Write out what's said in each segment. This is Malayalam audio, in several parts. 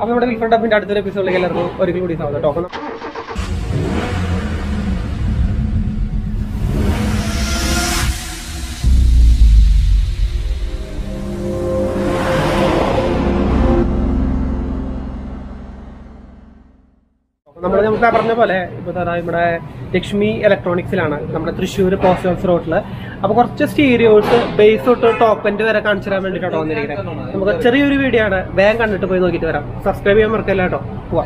അപ്പൊ നമ്മുടെ വിൽഫ്രണ്ട് അപ്പിന്റെ അടുത്തൊരു എപ്പിസോഡിലേക്ക് എല്ലാവർക്കും ഒരിക്കൽ കൂടി സ്വാഗതം കേട്ടോ അപ്പൊ ന- നമ്മൾ നമുക്ക് പറഞ്ഞ പോലെ ഇപ്പൊ തരാ ഇവിടെ ലക്ഷ്മി ഇലക്ട്രോണിക്സിലാണ് നമ്മുടെ തൃശ്ശൂർ പോസ്റ്റ് ഓഫീസ് റോഡില് അപ്പൊ കുറച്ച് സ്റ്റീരിയോസ് ബേസ് തൊട്ട് ടോപ്പ് എൻഡ് വരെ കാണിച്ചു തരാൻ വേണ്ടിയിട്ടാണ് വന്നിരിക്കുന്നത് നമുക്ക് ചെറിയൊരു വീഡിയോ ആണ് വേഗം കണ്ടിട്ട് പോയി നോക്കിയിട്ട് വരാം സബ്സ്ക്രൈബ് ചെയ്യാൻ മറക്കല്ല കേട്ടോ പോവാം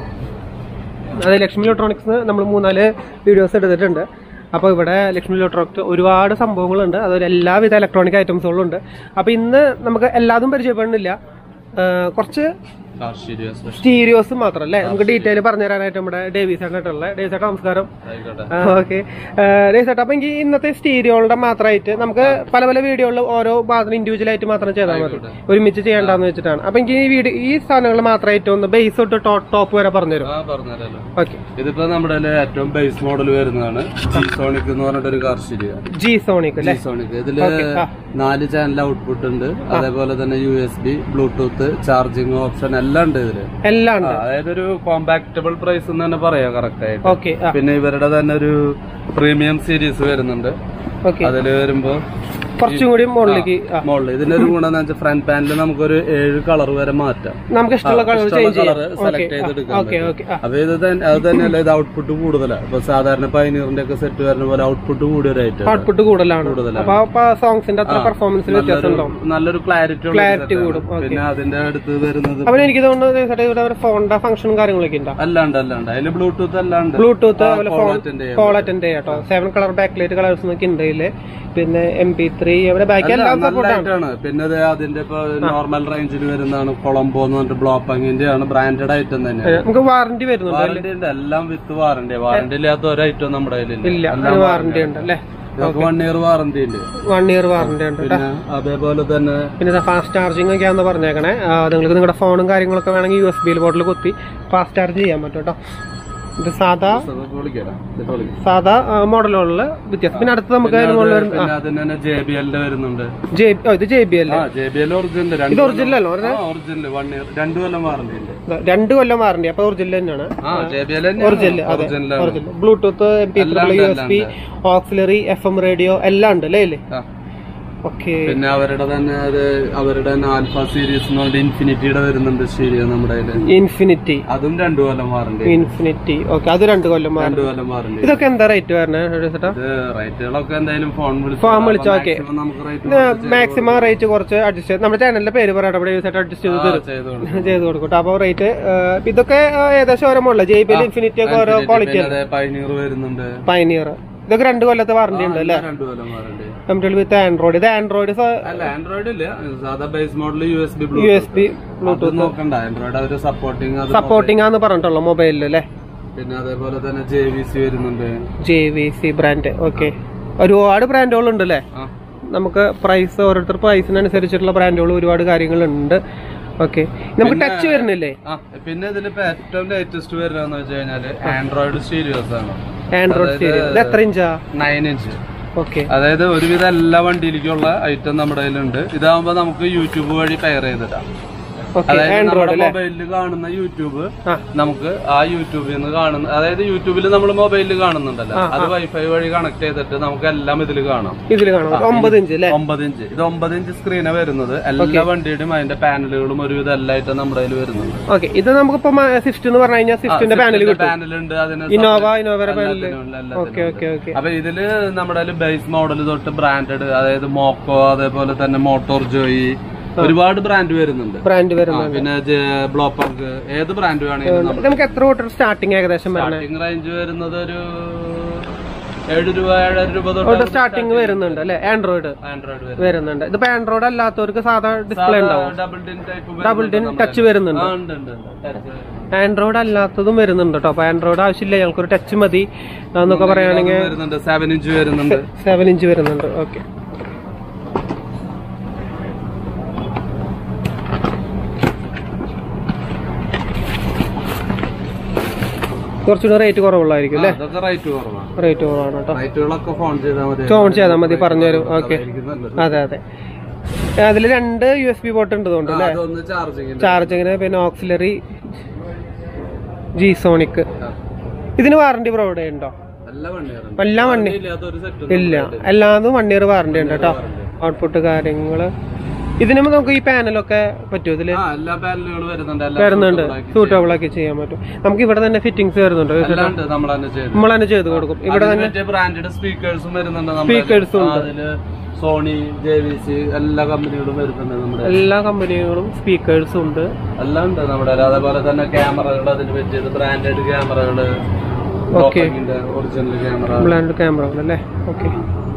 അതെ ലക്ഷ്മി ഇലക്ട്രോണിക്സ് നമ്മൾ മൂന്നാല് വീഡിയോസ് എടുത്തിട്ടുണ്ട് അപ്പോൾ ഇവിടെ ലക്ഷ്മി ഇലക്ട്രോണിക്സ് ഒരുപാട് സംഭവങ്ങളുണ്ട് അതുപോലെ എല്ലാവിധ ഇലക്ട്രോണിക് ഐറ്റംസുകളും ഉണ്ട് അപ്പോൾ ഇന്ന് നമുക്ക് എല്ലാതും പരിചയപ്പെടുന്നില്ല ആ, കുറച്ച് കാർഷിക സ്റ്റീരിയോസ് മാത്രം അല്ലേ നമുക്ക് ഡീറ്റെയിൽ പറഞ്ഞു തരാനായിട്ട് നമ്മുടെ ഡേവീസ് ആയിട്ടുള്ള ഡേവീസ് ചേട്ടാ നമസ്കാരം ഓക്കെ ഡേവീസ് ചേട്ടാ അപ്പൊ എനിക്ക് ഇന്നത്തെ സ്റ്റീരിയോകളുടെ മാത്രമായിട്ട് നമുക്ക് പല പല വീഡിയോകളിൽ ഓരോ ഭാഗത്തിന് ഇൻഡിവിജ്വൽ ആയിട്ട് മാത്രം ചെയ്താൽ മതി ഒരുമിച്ച് ചെയ്യേണ്ടെന്ന് വെച്ചിട്ടാണ് അപ്പൊ എനിക്ക് ഈ വീഡിയോ ഈ സാധനങ്ങൾ മാത്രമായിട്ട് ഒന്ന് ബേസ് തൊട്ട് ടോപ്പ് വരെ പറഞ്ഞുതരും ആ പറഞ്ഞുതരാലോ ഓക്കെ ഇതിപ്പോ നമ്മുടെ കയ്യില് ഏറ്റവും ബേസ് മോഡൽ വരുന്നതാണ് സോണിക് എന്ന് പറഞ്ഞിട്ട് ഒരു കാർഷിക ജി സോണിക് അല്ലേ സോണിക് ഇതില് Okay, ആ. നാല് ചാനൽ ഔട്ട്പുട്ട് ഉണ്ട് അതേപോലെ തന്നെ U S B Bluetooth charging option എല്ലാം ഉണ്ട് ഇതില് എല്ലാം ആ, ഉണ്ട് അതായത് ഒരു കോമ്പാക്റ്റബിൾ പ്രൈസ് എന്ന് തന്നെ പറയാം കറക്റ്റ് ആയിട്ട് ഓക്കെ ആ പിന്നെ ഇവരുടെ തന്നെ ഒരു പ്രീമിയം സീരീസ് വരുന്നുണ്ട് ഓക്കെ അതില് വരുമ്പോ കുറച്ചും കൂടി മുകളിലേക്ക് ആ മോഡൽ ഇതിന്റെ ഒരു ഗുണം എന്ന് വെച്ചാൽ ഫ്രണ്ട് പാനലിൽ നമുക്കൊരു ഏഴ് കളർ വരെ മാറ്റാം നമുക്ക് ഇഷ്ടമുള്ള കളർ ഇഷ്ടമുള്ള ചേഞ്ച് കളർ ചെയ്യാം സെലക്ട് ചെയ്തെടുക്കാം ഓക്കെ ഓക്കെ ആ അപ്പൊ ഇത് തന്നെ അത് തന്നെയല്ല ഇത് ഔട്ട്പുട്ട് കൂടുതലാണ് ഇപ്പൊ സാധാരണ പൈനീറിന്റെ ഒക്കെ സെറ്റ് വരുന്ന പോലെ ഔട്ട്പുട്ട് കൂടിയ ഒരു ഐറ്റം ഔട്ട്പുട്ട് കൂടുതലാണ് കൂടുതലാണ്. അപ്പൊ സോങ്സിന്റെ അത്ര പെർഫോമൻസിൽ വ്യത്യാസം ഉണ്ടാവും നല്ലൊരു ക്ലാരിറ്റി Clarity കൂടും, okay. പിന്നെ അതിന്റെ അടുത്ത് വരുന്നത് അപ്പൊ എനിക്ക് തോന്നുന്നത് ചേട്ടാ ഇവിടെ ഫോണിന്റെ ഫംഗ്ഷനും കാര്യങ്ങളൊക്കെ ഉണ്ടോ അല്ലാണ്ട് അല്ലാണ്ട് അതില് ബ്ലൂടൂത്ത് അല്ലാണ്ട് ബ്ലൂടൂത്ത് ആ, അതുപോലെ call ഫോൺ attend ചെയ്യാൻ കോൾ അറ്റൻഡ് ചെയ്യാം കേട്ടോ seven colour back light colours നോക്കി ഉണ്ട് ഇതില് പിന്നെ എം പി ത്രീ അവിടെ ബാക്കി അല്ല, എല്ലാം നല്ല സപ്പോർട്ടാണ് ആയിട്ടാണ് പിന്നെ അത് അതിന്റെ ഇപ്പൊ നോർമൽ റേഞ്ചിൽ വരുന്നതാണ് കൊളംബോ എന്ന് പറഞ്ഞിട്ട് ബ്ലോപ്പങ്ങിന്റെ ആണ് ബ്രാൻഡഡ് ഐറ്റം തന്നെയാണ് നമുക്ക് വാറന്റി വരുന്നുണ്ട് വാറന്റി ഉണ്ട് എല്ലാം വിത്ത് വാറന്റി വാറന്റി ഇല്ലാത്ത ഒരു ഐറ്റം നമ്മുടെ കയ്യിലില്ല ഇല്ല എല്ലാം വാറന്റി ഉണ്ട് അല്ലേ ഇതൊക്കെ വൺ ഇയർ വാറന്റി ഉണ്ട് വൺ ഇയർ വാറന്റി ഉണ്ട് കേട്ടോ പിന്നെ അതേപോലെ തന്നെ പിന്നെ ഫാസ്റ്റ് ചാർജിങ് ഒക്കെയാന്ന് പറഞ്ഞേക്കണേ ആ, നിങ്ങൾക്ക് നിങ്ങളുടെ ഫോണും കാര്യങ്ങളൊക്കെ വേണമെങ്കിൽ യു എസ് ബി ബോട്ടിൽ കുത്തി ഫാസ്റ്റ് ചാർജ് ചെയ്യാൻ പറ്റും കേട്ടോ ഇത് സാധാ ഇതൊക്കെ വിളിക്കാം ഇതൊക്കെ വിളിക്കാം സാധാ മോഡലുകളിൽ വ്യത്യാസം പിന്നെ അടുത്ത് നമുക്ക് അതിന് മുകളിൽ വരുന്ന പിന്നെ അതിന് തന്നെ ജെ ബി എല്ലിന്റെ വരുന്നുണ്ട് ജെ ഓ, ഇത് ജെ ബി അല്ലേ ആ ജെ ബി എൽ ഒറിജിനൽ ഇത് ഒറിജിനൽ അല്ലോ ഒറിജിനൽ വൺ ഇയർ രണ്ടു കൊല്ലം വാറന്റി ഉണ്ട് രണ്ട് കൊല്ലം വാറന്റി അപ്പൊ ഒറിജിനൽ തന്നെയാണ് ആ ജെ ബി എൽ ഒറിജിനൽ അതെ original original Bluetooth M P U S B auxiliary F M radio എല്ലാം ഉണ്ട് അല്ലേ ഇതില് ഓക്കെ പിന്നെ അവരുടെ തന്നെ ഒരു അവരുടെ തന്നെ ആൽഫ സീരീസ് എന്ന് പറഞ്ഞിട്ട് ഇൻഫിനിറ്റിയുടെ വരുന്നുണ്ട് സ്റ്റീരിയോ നമ്മുടെ കയ്യില് ഇൻഫിനിറ്റി അതും രണ്ടു കൊല്ലം വാറന്റി ഇൻഫിനിറ്റി ഓക്കെ അത് രണ്ട് കൊല്ലം വാറന്റി രണ്ടു കൊല്ലം വാറന്റി ഇതൊക്കെ എന്താ റേറ്റ് വരണേ ചേട്ടാ ഇത് റേറ്റുകളൊക്കെ എന്തായാലും ഫോൺ വിളിച്ച് ഫോൺ വിളിച്ച് ഓക്കെ maximum നമുക്ക് റേറ്റ് മാക്സിമം റേറ്റ് കുറച്ച് അഡ്ജസ്റ്റ് ചെയ്ത് നമ്മുടെ ചാനലിന്റെ പേര് പറയട്ടെ ഇവിടെ യൂസ് അഡ്ജസ്റ്റ് ചെയ്ത് തരും ചെയ്ത് കൊടുക്കും ചെയ്ത് കൊടുക്കും ട്ടോ. അപ്പൊ റേറ്റ് ഇതൊക്കെ ആ, ഏകദേശം ഓരോ model J B L Infinity ഒക്കെ ഓരോ ക്വാളിറ്റി പിന്നെ അതെ പൈനീർ വരുന്നുണ്ട് പൈനിയർ ഇതൊക്കെ രണ്ട് കൊല്ലത്തെ വാറന്റി ഉണ്ട് അല്ലേ രണ്ടു കൊല്ലം warranty M T with Android ഇത് ആൻഡ്രോയിഡ് അല്ല ആൻഡ്രോയിഡ് ഇല്ല സാധാ base model U S B U S B Bluetooth നോക്കണ്ട ആൻഡ്രോയിഡ് അവര് സപ്പോർട്ടിങ് അത് സപ്പോർട്ടിംഗ് ആന്ന് പറഞ്ഞിട്ടുള്ളൂ മൊബൈലിൽ അല്ലേ പിന്നെ അതേപോലെ തന്നെ ജെ വി സി വരുന്നുണ്ട് J V C brand okay ഒരുപാട് ബ്രാൻഡുകൾ ഉണ്ട് അല്ലേ ആ നമുക്ക് പ്രൈസ് ഓരോരുത്തർ പ്രൈസിനനുസരിച്ചിട്ടുള്ള ബ്രാൻഡുകൾ ഒരുപാട് കാര്യങ്ങളുണ്ട് ഓക്കെ നമുക്ക് ടച്ച് വരുന്നില്ലേ ആ പിന്നെ ഇതിലിപ്പോ ഏറ്റവും ലേറ്റസ്റ്റ് വരുന്നതെന്ന് വെച്ച് കഴിഞ്ഞാല് ആൻഡ്രോയിഡ് സ്റ്റീരിയോസ് ആണ് ആൻഡ്രോയിഡ് സീരീസ് ഇത് എത്ര ഇഞ്ചാ നയൻ ഇഞ്ച് ഓക്കെ അതായത് ഒരുവിധം എല്ലാ വണ്ടിയിലേക്കുള്ള ഐറ്റം നമ്മുടെ കയ്യിലുണ്ട് ഇതാകുമ്പോ നമുക്ക് യൂട്യൂബ് വഴി പെയർ ചെയ്തിടാം ഓക്കെ അതായത് ആൻഡ്രോയിഡ് നമ്മുടെ അല്ലേ മൊബൈലിൽ കാണുന്ന യൂട്യൂബ് ആ. നമുക്ക് ആ യൂട്യൂബിൽ നിന്ന് കാണുന്ന അതായത് യൂട്യൂബിൽ നമ്മൾ മൊബൈലിൽ കാണുന്നുണ്ടല്ലോ അത് വൈഫൈ വഴി കണക്ട് ചെയ്തിട്ട് നമുക്ക് എല്ലാം ഇതിൽ കാണാം ഇതിൽ കാണാം ഒമ്പത് ഇഞ്ച് അല്ലേ ഒമ്പത് ഇഞ്ച് ഇത് ഒമ്പത് ഇഞ്ച് സ്ക്രീനാണ് വരുന്നത് എല്ലാ വണ്ടിയുടെയും അതിന്റെ പാനലുകളും ഒരുവിധം എല്ലായിട്ടും നമ്മുടെ കയ്യിൽ വരുന്നുണ്ട് ഓക്കെ ഇത് നമുക്കിപ്പോ സ്വിഫ്റ്റ് എന്ന് പറഞ്ഞു കഴിഞ്ഞാൽ സ്വിഫ്റ്റിന്റെ പാനൽ കിട്ടും പാനലുണ്ട് അതിന് ഇന്നോവ ഇന്നോവയുടെ പാനൽ എല്ലാത്തിനും ഉണ്ട്, ഓക്കെ ഓക്കെ ഓക്കെ അപ്പൊ ഇതില് നമ്മുടെ ബേസ് മോഡൽ തൊട്ട് ബ്രാൻഡഡ് അതായത് മോക്കോ അതേപോലെ തന്നെ മോട്ടോർ ജോയി ഒരുപാട് ബ്രാൻഡ് വരുന്നുണ്ട് ബ്രാൻഡ് ആ, വരുന്നത് പിന്നെ ബ്ലോപ്പർക്ക് ഏത് ബ്രാൻഡ് വേണമെങ്കിലും നമുക്ക് നമുക്ക് എത്ര തൊട്ട് സ്റ്റാർട്ടിങ് ഏകദേശം വരണേ സ്റ്റാർട്ടിംഗ് റേഞ്ച് വരുന്നത് ഒരു ഏഴ് രൂപ ഏഴര രൂപ തൊട്ട് സ്റ്റാർട്ടിങ് വരുന്നുണ്ട് അല്ലേ ആൻഡ്രോയിഡ് ആൻഡ്രോയിഡ് വരും വരുന്നുണ്ട് ഇതിപ്പോ ആൻഡ്രോയിഡ് അല്ലാത്തവർക്ക് സാധാ ഡിസ്പ്ലേ ഉണ്ടാവും double din type double din touch വരുന്നുണ്ട് ഉണ്ട് ഉണ്ട് ഉണ്ട്. Touch ആൻഡ്രോയിഡ് അല്ലാത്തതും വരുന്നുണ്ട് കേട്ടോ അപ്പൊ ആൻഡ്രോയിഡ് ആവശ്യമില്ല ഞങ്ങൾക്കൊരു ടച്ച് മതി എന്നൊക്കെ പറയുകയാണെങ്കിൽ വരുന്നുണ്ട് സെവൻ ഇഞ്ച് വരുന്നുണ്ട് സെവൻ ഇഞ്ച് വരുന്നുണ്ട് ഓക്കെ കുറച്ചുകൂടി റേറ്റ് കുറവുള്ളായിരിക്കും അല്ലേ അതൊക്കെ റേറ്റ് കുറവാണ് റേറ്റ് കുറവാണ് കേട്ടോ റേറ്റുകളൊക്കെ ഫോൺ ചെയ്താൽ മതി ഫോൺ ചെയ്താൽ മതി പറഞ്ഞുതരും ഓക്കെ അതായിരിക്കും നല്ലത്. അതെ അതെ അതിൽ രണ്ട് യു എസ് ബി പോർട്ട് ഉണ്ട് തോന്നുന്നു ആ, അല്ലേ അതൊന്ന് ചാർജിങ് ചാർജിങ്ങിന് പിന്നെ ഓക്സിലറി ജി സോണിക് ഇതിന് വാറണ്ടി പ്രൊവൈഡ് ചെയ്യുന്നുണ്ടോ എല്ലാ വണ്ടിയാണ് എല്ലാം വണ്ടി ഇല്ലാത്തൊരു സെറ്റ് ഇല്ല എല്ലാതും വൺ ഇയർ വാറണ്ടി ഉണ്ട് കേട്ടോ ഔട്ട്പുട്ട് കാര്യങ്ങള് ഇതിനും നമുക്ക് ഈ പാനലൊക്കെ പറ്റുമോ ഇതില് ആ എല്ലാ പാനലുകളും വരുന്നുണ്ട് എല്ലാ വരുന്നുണ്ട് suitable ആക്കി സൂട്ടബിൾ ആക്കി ചെയ്യാൻ പറ്റും നമുക്ക് ഇവിടെ തന്നെ ഫിറ്റിംഗ്സ് വരുന്നുണ്ട് എല്ലാം ഉണ്ട് നമ്മൾ തന്നെ ചെയ്ത് നമ്മൾ തന്നെ ചെയ്ത് കൊടുക്കും ഇവിടെ തന്നെ മറ്റേ ബ്രാൻഡഡ് സ്പീക്കേഴ്സും വരുന്നുണ്ട് നമ്മുടെ Speakers ഉം ഉണ്ട്. അതില് സോണി ജെ വി സി എല്ലാ കമ്പനികളും വരുന്നുണ്ട് നമ്മുടെ എല്ലാ കമ്പനികളും സ്പീക്കേഴ്സും ഉണ്ട് എല്ലാം ഉണ്ട് നമ്മുടെ അതേപോലെ തന്നെ ക്യാമറകൾ അതിന് പറ്റിയത് ബ്രാൻഡഡ് ക്യാമറകള് Okay. ഒറിജിനൽ ക്യാമറ ബ്ലാൻഡ് ക്യാമറകൾ അല്ലേ ഓക്കെ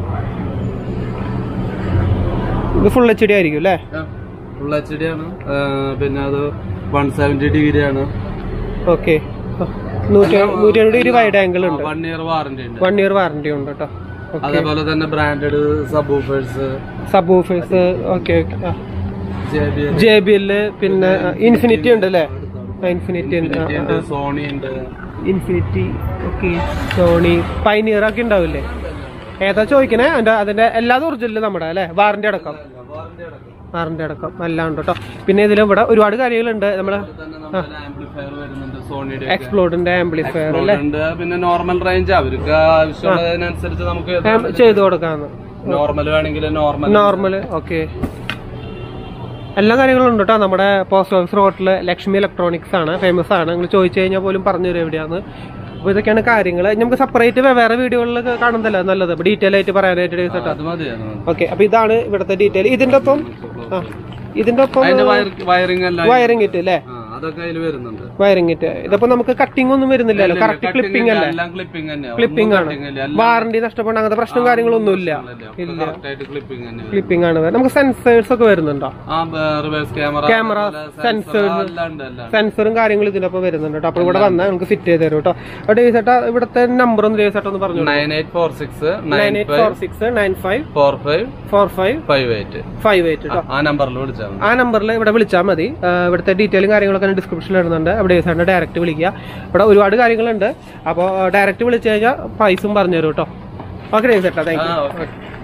ഇത് ഫുൾ എച്ച് ഡി ആയിരിക്കും അല്ലേ ഫുൾ എച്ച് ഡി ആണ് ആ, പിന്നെ അത് വൺ സെവന്റി ഡിഗ്രി ആണ് ഓക്കെ നൂറ്റി നൂറ്റി എഴുപത് ഡിഗ്രി വൈഡ് ആംഗിൾ ഉണ്ട് വൺ ഇയർ വാറന്റി ഉണ്ട് വൺ ഇയർ വാറണ്ടി ഉണ്ട് കേട്ടോ ഓക്കെ അതേപോലെ തന്നെ branded subwoofers subwoofers okay okay J B J B L പിന്നെ ഇൻഫിനിറ്റി ഉണ്ട് അല്ലേ ഇൻഫിനിറ്റി ഉണ്ട് ആ, ആ, ഉണ്ട് സോണി ഉണ്ട് ഇൻഫിനിറ്റി ഓക്കെ സോണി പൈനിയർ ഒക്കെ ഉണ്ടാവില്ലേ ഏതാ ചോദിക്കണേ അതിന്റെ അതിന്റെ എല്ലാതും ഒറിജിനൽ നമ്മുടെ അല്ലേ വാറണ്ടി അടക്കം വാറണ്ടി അടക്കം എല്ലാം ഉണ്ട് കേട്ടോ പിന്നെ ഇതിൽ ഇവിടെ ഒരുപാട് കാര്യങ്ങളുണ്ട് നമ്മള് ആംപ്ലിഫയർ വരുന്നുണ്ട് സോണിയുടെ എക്സ്പ്ലോഡിന്റെ ആംപ്ലിഫയർ അല്ലേ ഉണ്ട് പിന്നെ നോർമൽ റേഞ്ച് അവർക്ക് ആവശ്യമുള്ളതിനനുസരിച്ച് നമുക്ക് ആം- ചെയ്തു കൊടുക്കാന്ന് നോർമൽ വേണമെങ്കിൽ നോർമൽ നോർമൽ ഓക്കെ എല്ലാ കാര്യങ്ങളും ഉണ്ട് കേട്ടോ നമ്മുടെ പോസ്റ്റ് ഓഫീസ് റോഡിൽ ലക്ഷ്മി ഇലക്ട്രോണിക്സ് ആണ് ഫേമസ് ആണ് നിങ്ങൾ ചോദിച്ചു കഴിഞ്ഞാൽ പോലും പറഞ്ഞു തരും എവിടെയാണ് അപ്പോൾ ഇതൊക്കെയാണ് കാര്യങ്ങൾ നമുക്ക് സെപ്പറേറ്റ് വേറെ വീഡിയോകളിൽ കാണുന്നതല്ല നല്ലത് ഡീറ്റെയിൽ ആയിട്ട് പറയാനായിട്ട് കേട്ടോ അത് മതിയാണ് ഓക്കെ അപ്പൊ ഇതാണ് ഇവിടുത്തെ ഡീറ്റെയിൽ ഇതിന്റെ ഒപ്പം ആ ഇതിന്റെ ഒപ്പം അതിന്റെ വയറിംഗ് എല്ലാം വയറിംഗ് കിറ്റ് അല്ലേ ആ, അതൊക്കെ അതിൽ വരുന്നുണ്ട് വയറിംഗ് കിറ്റ് ഇതിപ്പോ നമുക്ക് കട്ടിംഗ് ഒന്നും വരുന്നില്ലല്ലോ കറക്റ്റ് ക്ലിപ്പിംഗ് അല്ലേ എല്ലാം ക്ലിപ്പിംഗ് തന്നെയാണ് ക്ലിപ്പിംഗ് ആണ് വാറണ്ടി നഷ്ടപ്പെട്ട അങ്ങനത്തെ പ്രശ്നം കാര്യങ്ങളൊന്നും ഇല്ല കറക്റ്റ് ആയിട്ട് ക്ലിപ്പിംഗ് തന്നെ വരും. ക്ലിപ്പിംഗ് ആണ് വരുന്നത്. നമുക്ക് സെൻസേഴ്സ് ഒക്കെ വരുന്നുണ്ടോ ആ റിവേഴ്സ് ക്യാമറ Camera, sensors. എല്ലാം ഉണ്ട് എല്ലാം സെൻസറും കാര്യങ്ങളും ഇതിനൊപ്പം വരുന്നുണ്ട് കേട്ടോ അപ്പോൾ ഇവിടെ വന്നാൽ നമുക്ക് ഫിറ്റ് ചെയ്ത് തരും കേട്ടോ അപ്പോൾ ഡേസേട്ടാ ഇവിടുത്തെ നമ്പർ ഒന്ന് ഡേസേട്ടാ ഒന്ന് പറഞ്ഞു nine eight four six nine nine eight four six nine five four five four five five eight five eight കേട്ടോ ആ നമ്പറിൽ വിളിച്ചാൽ മതി ആ നമ്പറിൽ ഇവിടെ വിളിച്ചാൽ മതി ആ, ഇവിടുത്തെ ഡീറ്റെയിലും കാര്യങ്ങളൊക്കെ ഡിസ്ക്രിപ്ഷനിൽ ഇടുന്നുണ്ട് അവിടെ ഡേസാറിന്റെ ഡയറക്റ്റ് വിളിക്കുക ഇവിടെ ഒരുപാട് കാര്യങ്ങളുണ്ട് അപ്പോൾ ഡയറക്റ്റ് വിളിച്ചു കഴിഞ്ഞാൽ പ്രൈസും പറഞ്ഞു തരും കേട്ടോ ഓക്കെ ഡേസേട്ടാ താങ്ക് ആ യു ഓക്കെ